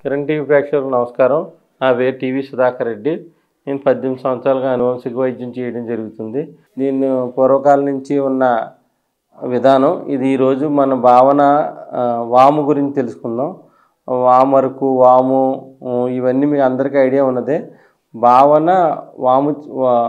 Kiran TV ప్రేక్షకులకు నమస్కారం నా పేరు టీవీ సుధాకర్ రెడ్డి నేను పద్దెనిమిది సంవత్సరాలుగా అనువంశిక వైద్యం చేయడం జరుగుతుంది దీన్ని పూర్వకాలం నుంచి ఉన్న విధానం ఇది ఈరోజు మన భావన ఆ, వాము గురించి తెలుసుకుందాం వామరకు వాము ఉ, ఇవన్నీ మీకు అందరికీ ఐడియా ఉన్నదే భావన వాము వా-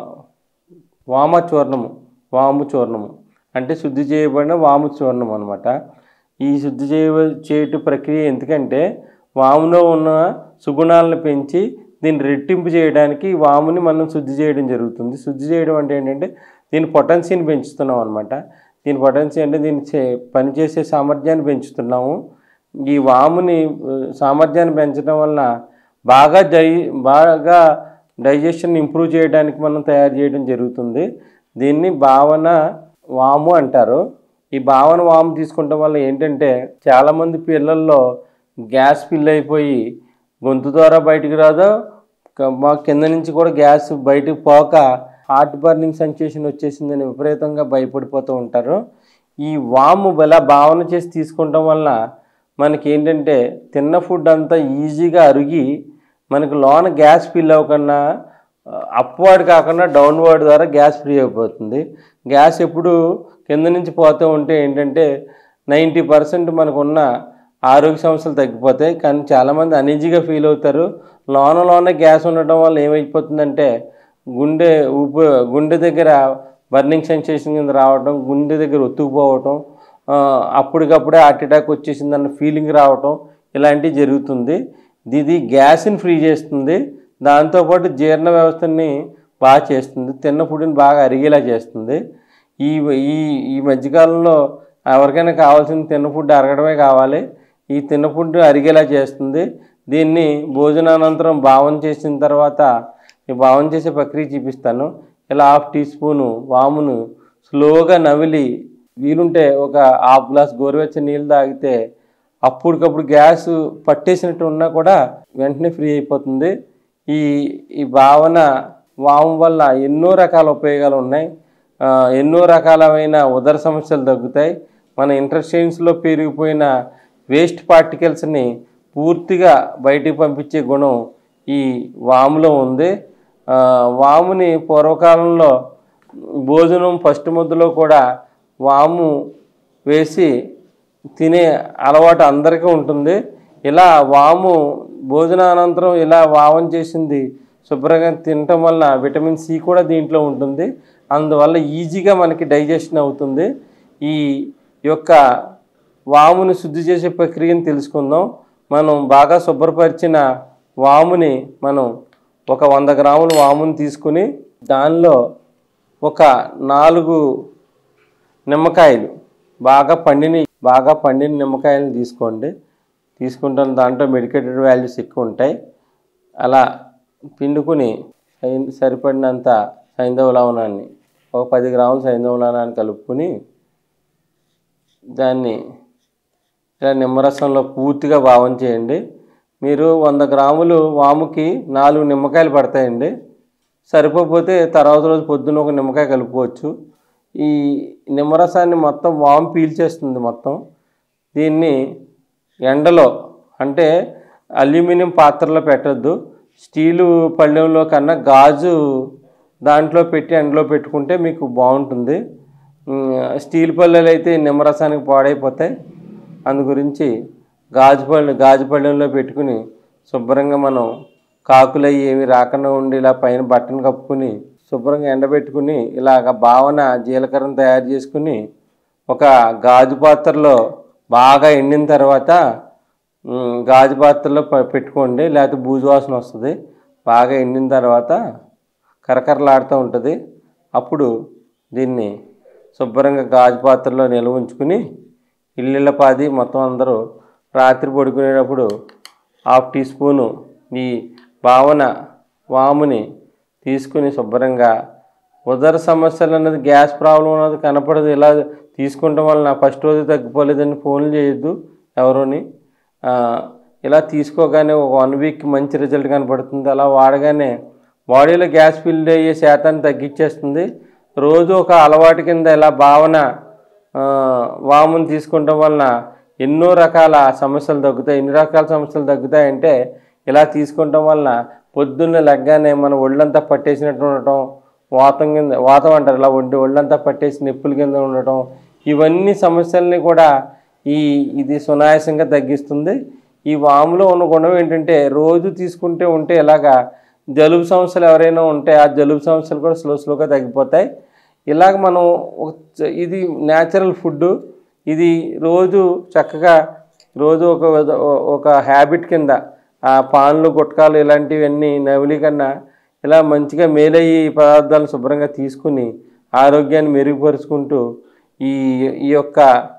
వామ చూర్ణము వాము చూర్ణము అంటే శుద్ధి చేయబడిన వాము చూర్ణం అనమాట ఈ శుద్ధి చేయ చేయట ప్రక్రియ ఎందుకంటే వాములో ఉన్న సుగుణాలను పెంచి దీన్ని రెట్టింపు చేయడానికి ఈ వాముని మనం శుద్ధి చేయడం జరుగుతుంది శుద్ధి చేయడం అంటే ఏంటంటే దీని పొటెన్సీని పెంచుతున్నాం అనమాట దీని పొటెన్సీ అంటే దీని చే పనిచేసే సామర్థ్యాన్ని పెంచుతున్నాము ఈ వాముని ఆ, సామర్థ్యాన్ని పెంచడం వలన బాగా డై బాగా డైజెషన్ ఇంప్రూవ్ చేయడానికి మనం తయారు చేయడం జరుగుతుంది దీన్ని భావన వాము అంటారు ఈ భావన వాము తీసుకోవడం వల్ల ఏంటంటే చాలామంది పిల్లల్లో గ్యాస్ ఫిల్ అయిపోయి గొంతు ద్వారా బయటికి రాదో క- మా కింద నుంచి కూడా గ్యాస్ బయటకు పోక హార్ట్ బర్నింగ్ సెన్సేషన్ వచ్చేసిందని విపరీతంగా భయపడిపోతూ ఉంటారు ఈ వాము ఇలా భావన చేసి తీసుకోవడం వల్ల మనకి ఏంటంటే తిన్న ఫుడ్ అంతా ఈజీగా అరిగి మనకు లోన గ్యాస్ ఫిల్ అవ్వకుండా అప్వర్డ్ కాకుండా డౌన్వర్డ్ ద్వారా గ్యాస్ ఫ్రీ అయిపోతుంది గ్యాస్ ఎప్పుడు కింద నుంచి పోతూ ఉంటే ఏంటంటే నైంటీ పర్సెంట్ మనకున్న ఆరోగ్య సమస్యలు తగ్గిపోతాయి కానీ చాలామంది అనీజీగా ఫీల్ అవుతారు లోన లోన గ్యాస్ ఉండటం వల్ల ఏమైపోతుందంటే గుండె ఊపి గుండె దగ్గర బర్నింగ్ సెన్సేషన్ కింద రావడం గుండె దగ్గర ఒత్తుకుపోవటం ఆ, అప్పటికప్పుడే హార్ట్ అటాక్ వచ్చేసిందన్న ఫీలింగ్ రావటం ఇలాంటివి జరుగుతుంది ఇది గ్యాస్ని ఫ్రీ చేస్తుంది దాంతోపాటు జీర్ణ వ్యవస్థని బాగా చేస్తుంది తిన్న ఫుడ్ని బాగా అరిగేలా చేస్తుంది ఈ ఈ ఈ మధ్యకాలంలో ఎవరికైనా కావాల్సిన తిన్న ఫుడ్ అరగడమే కావాలి ఈ తిన్న ఫుడ్ అరిగేలా చేస్తుంది దీన్ని భోజనానంతరం భావన చేసిన తర్వాత ఈ భావన చేసే ప్రక్రియ చూపిస్తాను ఇలా హాఫ్ టీ స్పూను వామును స్లోగా నవిలి వీలుంటే ఒక హాఫ్ గ్లాస్ గోరువెచ్చని నీళ్ళు తాగితే అప్పటికప్పుడు గ్యాస్ పట్టేసినట్టు ఉన్నా కూడా వెంటనే ఫ్రీ అయిపోతుంది ఈ ఈ భావన వాము వల్ల ఎన్నో రకాల ఉపయోగాలు ఉన్నాయి ఆ, ఎన్నో రకాలమైన ఉదర సమస్యలు తగ్గుతాయి మన ఇంటర్స్టైన్స్లో పెరిగిపోయిన వేస్ట్ పార్టికల్స్ని పూర్తిగా బయటికి పంపించే గుణం ఈ వాములో ఉంది ఆ, వాముని పూర్వకాలంలో భోజనం ఫస్ట్ ముద్దలో కూడా వాము వేసి తినే అలవాటు అందరికీ ఉంటుంది ఇలా వాము భోజనానంతరం ఇలా వామం చేసింది శుభ్రంగా తినటం వల్ల విటమిన్ సి కూడా దీంట్లో ఉంటుంది అందువల్ల ఈజీగా మనకి డైజెషన్ అవుతుంది ఈ యొక్క వాముని శుద్ధి చేసే ప్రక్రియను తెలుసుకుందాం మనం బాగా శుభ్రపరిచిన వాముని మనం ఒక వంద గ్రాముల వాముని తీసుకుని దానిలో ఒక నాలుగు నిమ్మకాయలు బాగా పండిన బాగా పండిన నిమ్మకాయలు తీసుకోండి తీసుకుంటాం దాంట్లో మెడికేటెడ్ వాల్యూస్ ఎక్కువ ఉంటాయి అలా పిండుకుని సై- సరిపడినంత సైంధవ లవణాన్ని ఒక పది గ్రాముల సైంధవ లవణాన్ని కలుపుకొని దాన్ని ఇలా నిమ్మరసంలో పూర్తిగా భావం చేయండి మీరు వంద గ్రాములు వాముకి నాలుగు నిమ్మకాయలు పడతాయండి సరిపోతే తర్వాత రోజు పొద్దున్న ఒక నిమ్మకాయ కలుపుకోవచ్చు ఈ నిమ్మరసాన్ని మొత్తం వాము పీల్చేస్తుంది మొత్తం దీన్ని ఎండలో అంటే అల్యూమినియం పాత్రలో పెట్టద్దు స్టీలు పళ్ళెంలో కన్నా గాజు దాంట్లో పెట్టి ఎండలో పెట్టుకుంటే మీకు బాగుంటుంది ఉమ్, స్టీల్ పళ్ళెలు అయితే నిమ్మరసానికి పాడైపోతాయి అందు గురించి గాజు పళ్ళు గాజు పళ్ళెంలో పెట్టుకుని శుభ్రంగా మనం కాకులు అవి ఏమి రాకుండా ఉండి ఇలా పైన బట్టను కప్పుకుని శుభ్రంగా ఎండబెట్టుకుని ఇలాగ భావన జీలకర్రను తయారు చేసుకుని ఒక గాజు పాత్రలో బాగా ఎండిన తర్వాత ఉమ్, గాజు పాత్రలో ప- పెట్టుకోండి లేకపోతే బూజు వాసన వస్తుంది బాగా ఎండిన తర్వాత కరకరలాడుతూ ఉంటుంది అప్పుడు దీన్ని శుభ్రంగా గాజు పాత్రలో నిల్వ ఉంచుకుని ఇల్లిళ్ళ పాది మొత్తం అందరూ రాత్రి పడుకునేటప్పుడు హాఫ్ టీ స్పూను ఈ భావన వాముని తీసుకుని శుభ్రంగా ఉదర సమస్యలు అన్నది గ్యాస్ ప్రాబ్లం అన్నది కనపడదు ఇలా తీసుకుంటాం వలన ఫస్ట్ రోజు తగ్గిపోలేదని ఫోన్లు చేయొద్దు ఎవరోని ఆ, ఇలా తీసుకోగానే ఒక వన్ వీక్ మంచి రిజల్ట్ కనపడుతుంది అలా వాడగానే బాడీలో గ్యాస్ ఫిల్ అయ్యే శాతాన్ని తగ్గించేస్తుంది రోజు ఒక అలవాటు కింద ఇలా భావన ఆ, వామును తీసుకోవడం వలన ఎన్నో రకాల సమస్యలు తగ్గుతాయి ఎన్ని రకాల సమస్యలు తగ్గుతాయంటే ఇలా తీసుకుంటాం వలన పొద్దున్న లెగ్గానే మన ఒళ్ళంతా పట్టేసినట్టు ఉండటం వాతం కింద వాతం అంటారు ఇలా ఒంటి ఒళ్ళంతా పట్టేసి నొప్పుల కింద ఉండటం ఇవన్నీ సమస్యల్ని కూడా ఈ ఇది సునాయాసంగా తగ్గిస్తుంది ఈ వాములో ఉన్న గుణం ఏంటంటే రోజు తీసుకుంటే ఉంటే ఇలాగా జలుబు సమస్యలు ఎవరైనా ఉంటే ఆ జలుబు సమస్యలు కూడా స్లో స్లోగా తగ్గిపోతాయి ఇలాగ మనం ఒక చ- ఇది న్యాచురల్ ఫుడ్ ఇది రోజు చక్కగా రోజు ఒక విధ- ఒక హ్యాబిట్ కింద ఆ పాన్లు గుట్కాలు ఇలాంటివన్నీ నవిలి కన్నా ఇలా మంచిగా మేలయ్యి ఈ పదార్థాలను శుభ్రంగా తీసుకుని ఆరోగ్యాన్ని మెరుగుపరుచుకుంటూ ఈ ఈ యొక్క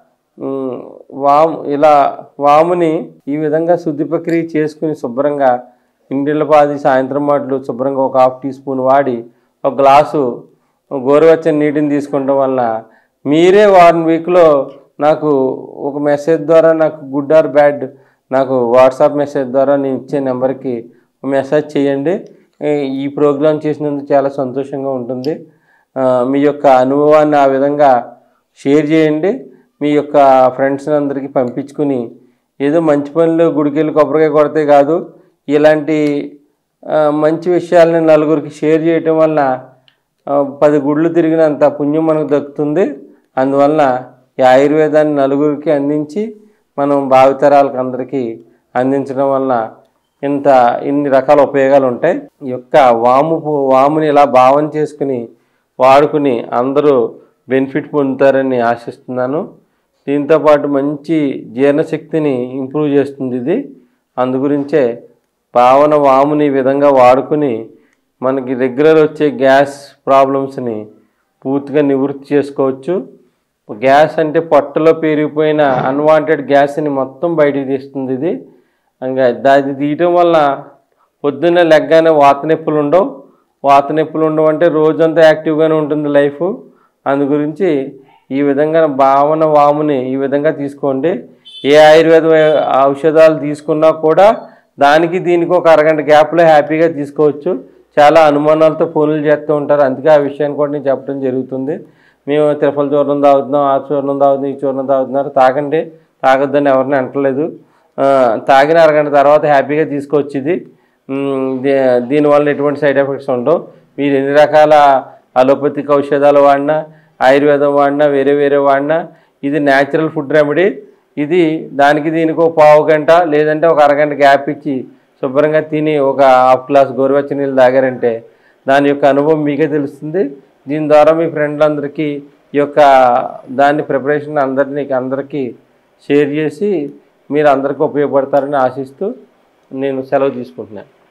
ఉమ్, వాము ఇలా వాముని ఈ విధంగా శుద్ధి ప్రక్రియ చేసుకుని శుభ్రంగా ఇంటిళ్ళ పాది సాయంత్రం మాటలు శుభ్రంగా ఒక హాఫ్ టీ స్పూన్ వాడి ఒక గ్లాసు గోరువెచ్చని నీటిని తీసుకోవడం వల్ల మీరే వన్ వీక్లో నాకు ఒక మెసేజ్ ద్వారా నాకు గుడ్ ఆర్ బ్యాడ్ నాకు వాట్సాప్ మెసేజ్ ద్వారా నేను ఇచ్చే నెంబర్కి మెసేజ్ చేయండి ఈ- ఈ ప్రోగ్రాం చేసినందుకు చాలా సంతోషంగా ఉంటుంది ఆ, మీ యొక్క అనుభవాన్ని ఆ విధంగా షేర్ చేయండి మీ యొక్క ఫ్రెండ్స్ అందరికీ పంపించుకుని ఏదో మంచి పనులు గుడికెళ్ళి కొబ్బరికాయ కొడితే కాదు ఇలాంటి ఆ, మంచి విషయాలని నలుగురికి షేర్ చేయటం వలన ఆ, పది గుళ్ళు తిరిగినంత పుణ్యం మనకు దక్కుతుంది అందువలన ఈ ఆయుర్వేదాన్ని నలుగురికి అందించి మనం భావితరాలకు అందరికీ అందించడం వలన ఇంత ఇన్ని రకాల ఉపయోగాలు ఉంటాయి ఈ యొక్క వాము పు- వాముని ఇలా భావం చేసుకుని వాడుకుని అందరూ బెనిఫిట్ పొందుతారని ఆశిస్తున్నాను దీంతోపాటు మంచి జీర్ణశక్తిని ఇంప్రూవ్ చేస్తుంది ఇది అందుగురించే భావన వాముని ఈ విధంగా వాడుకుని మనకి రెగ్యులర్ వచ్చే గ్యాస్ ప్రాబ్లమ్స్ని పూర్తిగా నివృత్తి చేసుకోవచ్చు గ్యాస్ అంటే పొట్టలో పెరిగిపోయిన అన్వాంటెడ్ గ్యాస్ని మొత్తం బయటికి తీస్తుంది ఇది ఇంకా దాన్ని తీయటం వల్ల పొద్దున్నే లెగ్గానే వాత నొప్పులు ఉండవు వాత నొప్పులు ఉండవు అంటే రోజంతా యాక్టివ్గానే ఉంటుంది లైఫ్ అందు గురించి ఈ విధంగా భావన వాముని ఈ విధంగా తీసుకోండి ఏ ఆయుర్వేద ఔషధాలు తీసుకున్నా కూడా దానికి దీనికి ఒక అరగంట గ్యాప్లో హ్యాపీగా తీసుకోవచ్చు చాలా అనుమానాలతో ఫోన్లు చేస్తూ ఉంటారు అందుకే ఆ విషయాన్ని కూడా నేను చెప్పడం జరుగుతుంది మేము తిరుపతి చూర్ణం తాగుతున్నాం ఆ చూర్ణం తాగుతున్నాం ఈ చూర్ణం తాగుతున్నారు తాగండి తాగొద్దని ఎవరిని అంటలేదు ఆ, తాగిన అరగంట తర్వాత హ్యాపీగా తీసుకోవచ్చు ఇది ఉమ్, దీ- దీనివల్ల ఎటువంటి సైడ్ ఎఫెక్ట్స్ ఉండవు మీరు ఎన్ని రకాల అలోపతిక్ ఔషధాలు వాడినా ఆయుర్వేదం వాడినా వేరే వేరే వాడినా ఇది న్యాచురల్ ఫుడ్ రెమెడీ ఇది దానికి దీనికి ఒక పావు గంట లేదంటే ఒక అరగంట గ్యాప్ ఇచ్చి శుభ్రంగా తిని ఒక హాఫ్ గ్లాస్ గోరువెచ్చని నీళ్ళు తాగారంటే దాని యొక్క అనుభవం మీకే తెలుస్తుంది దీని ద్వారా మీ ఫ్రెండ్లందరికీ ఈ యొక్క దాని ప్రిపరేషన్ అందరినీ అందరికీ షేర్ చేసి మీరు అందరికీ ఉపయోగపడతారని ఆశిస్తూ నేను సెలవు తీసుకుంటున్నాను